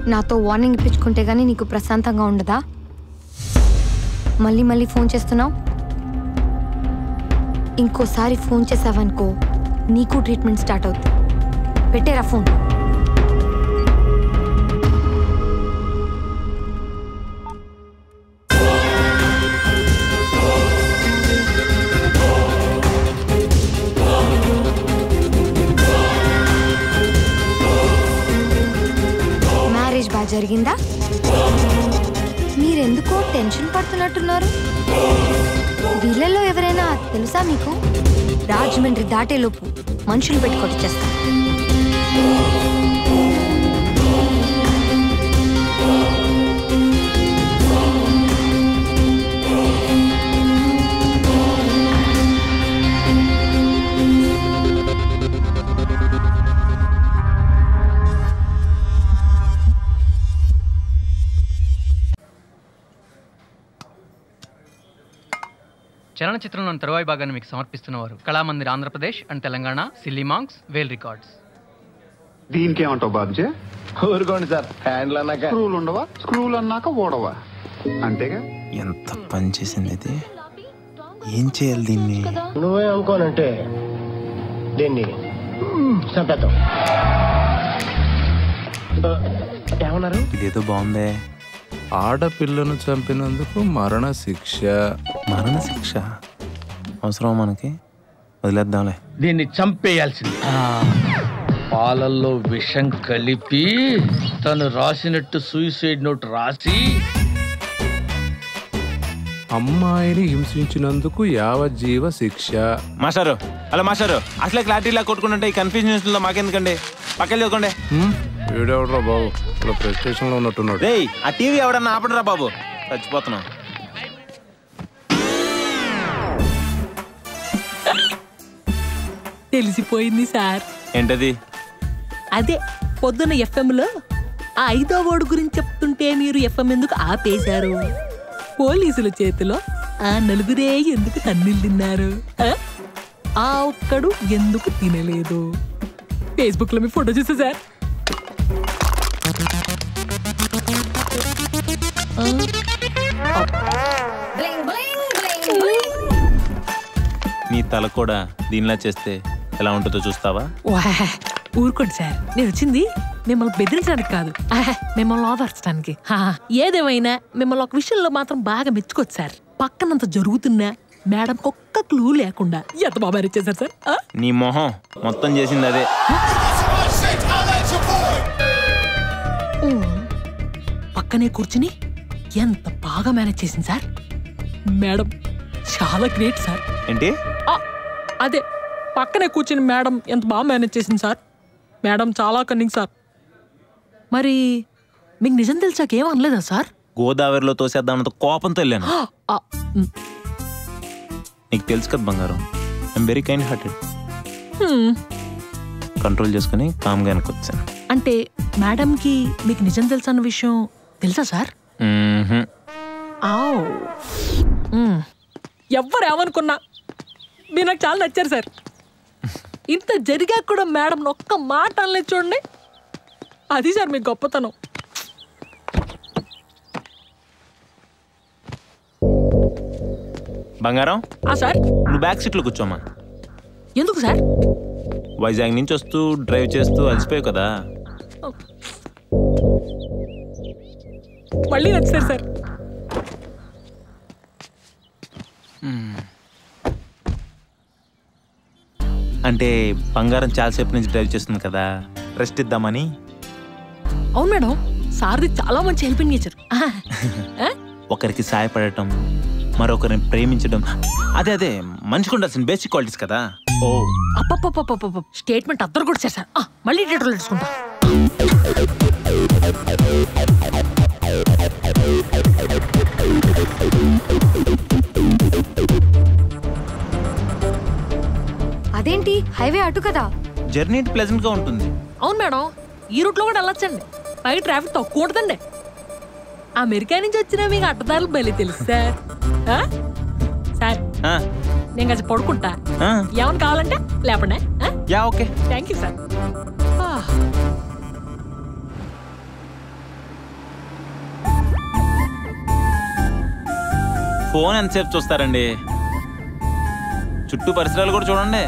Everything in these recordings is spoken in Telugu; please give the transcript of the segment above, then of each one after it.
నాతో వార్నింగ్ ఇప్పించుకుంటే గానీ నీకు ప్రశాంతంగా ఉండదా మళ్ళీ మళ్ళీ ఫోన్ చేస్తున్నావు ఇంకోసారి ఫోన్ చేసావనుకో నీకు ట్రీట్మెంట్ స్టార్ట్ అవుతుంది పెట్టేరా ఫోన్ మ్యారేజ్ బాగా జరిగిందా మీరెందుకో టెన్షన్ పడుతున్నట్టున్నారు వీళ్ళల్లో ఎవరైనా తెలుసా మీకు రాజమండ్రి దాటేలోపు మనుషులు పెట్టి కొట్టిచ్చేస్తా చలనచిత్రంలోని తరువాయి భాగాన్ని మీకు సమర్పిస్తున్నవారు కళామందిర్ ఆంధ్రప్రదేశ్ అండ్ తెలంగాణ సిల్లీమాంగ్స్ వేల్ రికార్డ్స్ దీనికి ఏమంటావు బాబ్జీ ఊరుకోండి సార్ హ్యాండ్లు అన్నాక స్క్రూలు ఉండవా స్క్రూలు అన్నాక ఓడవా అంతేగా ఎంత పని చేసింది ఇది ఏం చేయాలి దీన్ని నువ్వే అనుకోనంటే దీన్ని చంపేద్దాం ఆ, ఏమన్నారు ఇదేదో బాగుందే ఆడపిల్లను చంపినందుకు మరణ శిక్ష మరణ శిక్ష అవసరం మనకి వదిలేద్దాంలే దీన్ని చంపేయాల్సింది పాలల్లో విషం కలిపి తను రాసినట్టు సూసైడ్ నోట్ రాసి అమ్మాయిని హింసించినందుకు యావజ్జీవ శిక్ష మాస్టారు అలా మాస్టారు అసలే క్లారిటీలా కొట్టుకుంటుంటే ఈ కన్ఫ్యూజన్ లో మాకెందుకండి పక్కన చదువుకోండి వీడెవడరా బాబు ఇలా ప్రెస్ స్టేషన్ లో ఉన్నట్టున్నాడు రేయ్ ఆ టీవీ ఎవడన్నా ఆపడరా బాబు చచ్చిపోతున్నాం తెలిసిపోయింది సార్ ఏంటది అదే పొద్దున ఎఫ్ఎంలో ఆ ఐదో ఓడు గురించి చెప్తుంటే మీరు ఎఫ్ఎం ఎందుకు ఆపేశారు పోలీసుల చేతిలో ఆ నలుగురే ఎందుకు తన్నులు తిన్నారు ఆ? ఆ ఒక్కడు ఎందుకు తినలేదు ఫేస్బుక్ లో మీ ఫోటో చూసా సార్ నీ తల కూడా దీనిలా చేస్తే ఎలా ఉంటుందో చూస్తావా వాహ్, ఊరుకోండి సార్ నేను వచ్చింది మిమ్మల్ని బెదిరించడానికి కాదు ఆహ్, మిమ్మల్ని ఓదార్చడానికి హా, ఏదేమైనా మిమ్మల్ని ఒక విషయంలో మాత్రం బాగా మెచ్చుకోవచ్చు సార్ పక్కనంత జరుగుతున్నా మేడం ఒక్క క్లూ లేకుండా ఎంత బాగా మేనేజ్ చేశారు సార్ ఆ? నీ మొహం మొత్తం చేసింది అదే పక్కనే కూర్చుని ఎంత బాగా మేనేజ్ చేసింది సార్ మేడం చాలా గ్రేట్ సార్ ఏంటి ఆ, అదే పక్కనే కూర్చుని మేడం ఎంత బాగా మేనేజ్ చేసింది సార్ మేడం చాలా కన్నింగ్ సార్ మరి మీకు నిజం తెలిసాక ఏం అనలేదా సార్ గోదావరిలో తోసేద్దామంత కోపంతో వెళ్ళాను ఆ, మ్, నీకు తెలుసు కదా బంగారం I'm very kind hearted hmm. Control చేసుకుని కామ్గా వెనకొచ్చాను అంటే మేడంకి మీకు నిజం తెలుసా అన్న విషయం తెలుసా సార్ మ్మ్హ్మ్. ఆవ్. మ్. ఎవ్వరు ఏమనుకున్నా మీరు నాకు చాలా నచ్చారు సార్ ఇంత జరిగా కూడా మేడం ఒక్క మాట అనలేదు చూడండి అది సార్ మీ గొప్పతనం బంగారం ఆ సార్ నువ్వు బ్యాక్ సీట్లో కూర్చోమా ఎందుకు సార్ వైజాగ్ నుంచి వస్తూ డ్రైవ్ చేస్తూ అలసిపోయావు కదా మళ్ళీ నచ్చారు సార్ అంటే బంగారం చాలాసేపు నుంచి డ్రైవ్ చేస్తుంది కదా రెస్ట్ ఇద్దామని అవును మేడం సార్ది చాలా మంచి హెల్పింగ్ నేచర్ ఒకరికి సాయపడటం మరొకరిని ప్రేమించడం అదే అదే మనిషికి ఉండాల్సిన బేసిక్ క్వాలిటీస్ కదా ఓ అప్పప్పప్పప్ప స్టేట్మెంట్ అద్దరు కూడా సార్ ఆ, మళ్ళీ డీటెయిల్ తెలుసుకుంటా అదేంటి హైవే అటు కదా జర్నీ ప్లెజెంట్ గా ఉంటుంది అవును మేడం ఈ రూట్లో కూడా వెళ్ళొచ్చండి పైగా ట్రాఫిక్ తక్కువ ఉంటుందండి అమెరికా నుంచి వచ్చిన మీకు అట్టదారులు బలి తెలుసు సార్ ఆ? సార్ ఆ, నేను కాస్త పడుకుంటా ఆ, ఏమైనా కావాలంటే లేపండి yeah okay thank you sir phone ఎంతసేపు చూస్తారండి చుట్టూ పరిసరాలు కూడా చూడండి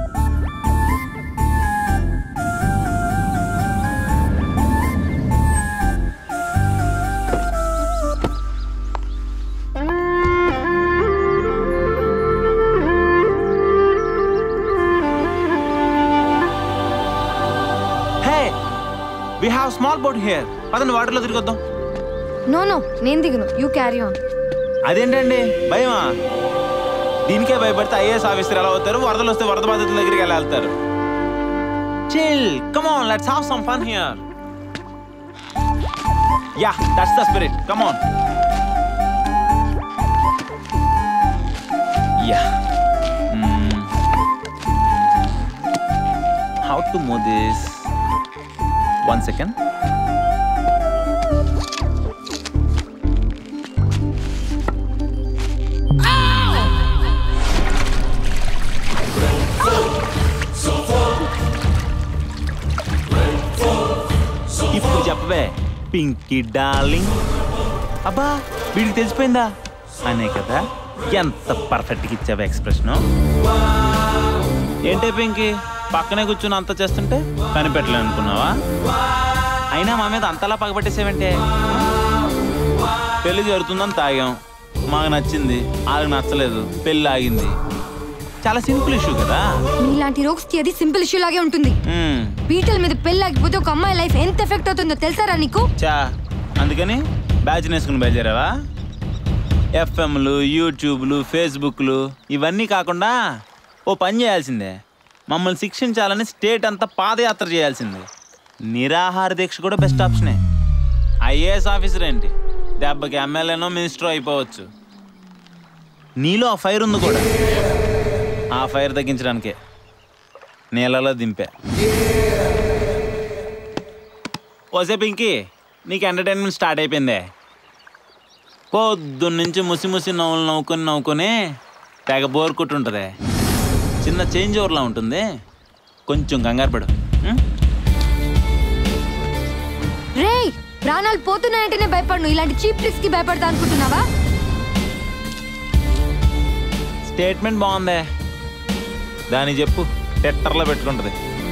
hey we have small boat here పదండి వాటర్లో తిరిగొద్దాం నో నో నేను దిగను యూ క్యారీ ఆన్ అదేంటండి భయమా దీనికే భయపడితే ఐఏఎస్ ఆఫీసర్ ఎలా అవుతారు వరదలు వస్తే వరద బాధితుల దగ్గరికి ఎలా వెళ్తారు chill come on let's have some fun here yeah that's the spirit come on yeah how to move this one second ఇప్పుడు చెప్పవే పింకీ డార్లింగ్ అబ్బా వీడికి తెలిసిపోయిందా అనే కదా ఎంత పర్ఫెక్ట్గా ఇచ్చావే ఎక్స్ప్రెషన్ ఏంటే పింకీ పక్కనే కూర్చుని అంత చేస్తుంటే కనిపెట్టలే అనుకున్నావా అయినా మా మీద అంతలా పగబట్టేసేవంటే పెళ్లి జరుగుతుందని తాగాం మాకు నచ్చింది వాళ్ళకి నచ్చలేదు పెళ్ళి ఆగింది చాలా సింపుల్ ఇష్యూ కదా నీలాంటి రోగ్స్ కి అది సింపుల్ ఇష్యూ లాగే ఉంటుంది మ్మ్. పీటల మీద పెళ్ళాగిపోతే ఒక అమ్మాయి లైఫ్ ఎంత ఎఫెక్ట్ అవుతుందో తెలుసారా నీకు చా అందుకని బ్యాచ్ వేసుకుని బయలుదేరావా ఎఫ్ఎంలు యూట్యూబ్లు ఫేస్బుక్లు ఇవన్నీ కాకుండా ఓ పని చేయాల్సిందే మమ్మల్ని శిక్షించాలని స్టేట్ అంతా పాదయాత్ర చేయాల్సిందే నిరాహార దీక్ష కూడా బెస్ట్ ఆప్షనే ఐఏఎస్ ఆఫీసర్ ఏంటి దెబ్బకి ఎమ్మెల్యేనో మినిస్టర్ అయిపోవచ్చు నీలో ఆ ఫైర్ ఉంది కూడా ఆ ఫైర్ తగ్గించడానికే నీళ్ళలో దింపా ఓసే పింకీ నీకు ఎంటర్టైన్మెంట్ స్టార్ట్ అయిపోయిందే పొద్దున్నుంచి ముసి ముసి నవ్వులు నవ్వుకొని నవ్వుకొని తెగ బోర్ కొట్టుంటుంది చిన్న చేంజ్ ఓవర్లా ఉంటుంది కొంచెం కంగారు పడు ఉం? రేయ్ ప్రాణాలు పోతున్నాయంటేనే భయపడను ఇలాంటి చీప్ ట్రిక్స్ కి భయపడతా అనుకుంటున్నావా స్టేట్మెంట్ బాగుందే దాని చెప్పు టెట్టర్లో పెట్టుకుంటుంది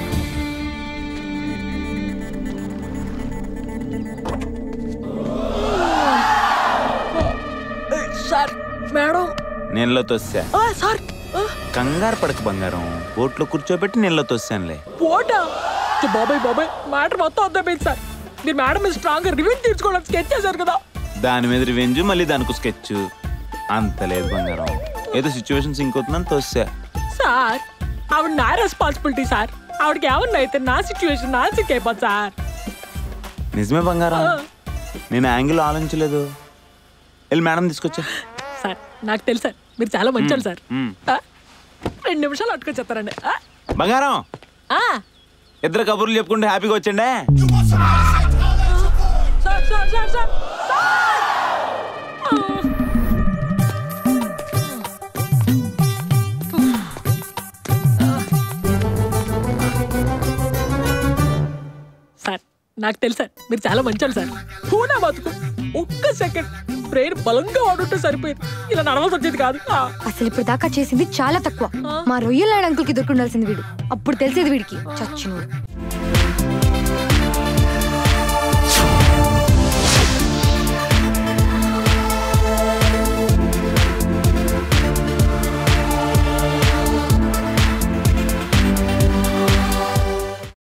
సార్ మేడం నీళ్ళలో తొస్సా ఆ, సార్ ఆ, కంగారు పడక బంగారం బోట్లో కూర్చోబెట్టి నీళ్ళలో తొస్సానులే పోటా ఛ, బాబాయ్ బాబాయ్ మ్యాటర్ మొత్తం అర్థమైంది సార్ మీరు మేడం మీద స్ట్రాంగ్ గా రివ్యూ తీర్చుకోవడానికి స్కెచ్ చేశారు కదా దాని మీద రివెంజ్ మళ్ళీ దానికి స్కెచ్ అంత లేదు బంగారం ఏదో సిచ్యువేషన్ సింక్ అవుతుందని తోసా సార్ ఆవిడ నా రెస్పాన్సిబిలిటీ సార్ ఆవిడకి ఏమన్నా అయితే నా సిచ్యువేషన్ నా సిక్ అయిపోతుంది సార్ నిజమే బంగారం నేను యాంగిల్ ఆలోచించలేదు వెళ్ళి మేడం తీసుకొచ్చా సార్ నాకు తెలుసు సార్ మీరు చాలా మంచోళ్ళు సార్ మ్మ్. ఆ, రెండు నిమిషాలు అట్టుకొని చెప్తారండి ఆ, బంగారం ఆ, ఇద్దరు కబుర్లు చెప్పుకుంటే హ్యాపీగా వచ్చండే sir sir sir sir sir నాకు తెలుసు సార్ మీరు చాలా మంచోళ్ళు సార్ పూనా బతుకు ఒక్క సెకండ్ బ్రెయిన్ బలంగా వాడుంటే సరిపోయింది ఇలా నడవలసి వచ్చేది కాదు ఆ, అసలు ఇప్పుడు దాకా చేసింది చాలా తక్కువ మా రొయ్యల అంకుల్ కి దొరుకుండాల్సింది వీడు అప్పుడు తెలిసేది వీడికి చచ్చినోడు